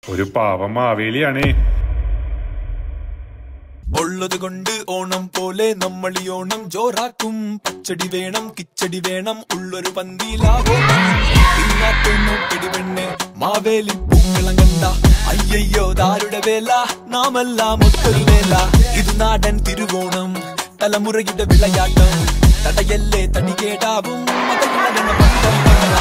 ഒരു പാവം മാവേലിയാണേ ഉള്ളത് കൊണ്ട് ഓണം പോലെ നമ്മൾ ഈ ഓണം ജോറാക്കും പച്ചടി വേണം കിച്ചടി വേണം ഉള്ളൊരു പന്തിയിലാവോണം നോക്കടി പെണ്ണ് മാവേലി പൂക്കളം കണ്ട അയ്യയ്യോ ദാരുടെ വേല നാമെല്ലാം ഒത്തൊരു വേല ഇത് നാടൻ തിരുവോണം തലമുറയുടെ വിളയാട്ടം തടയല്ലേ തടി കേടാവും മതയാടന ബന്ധം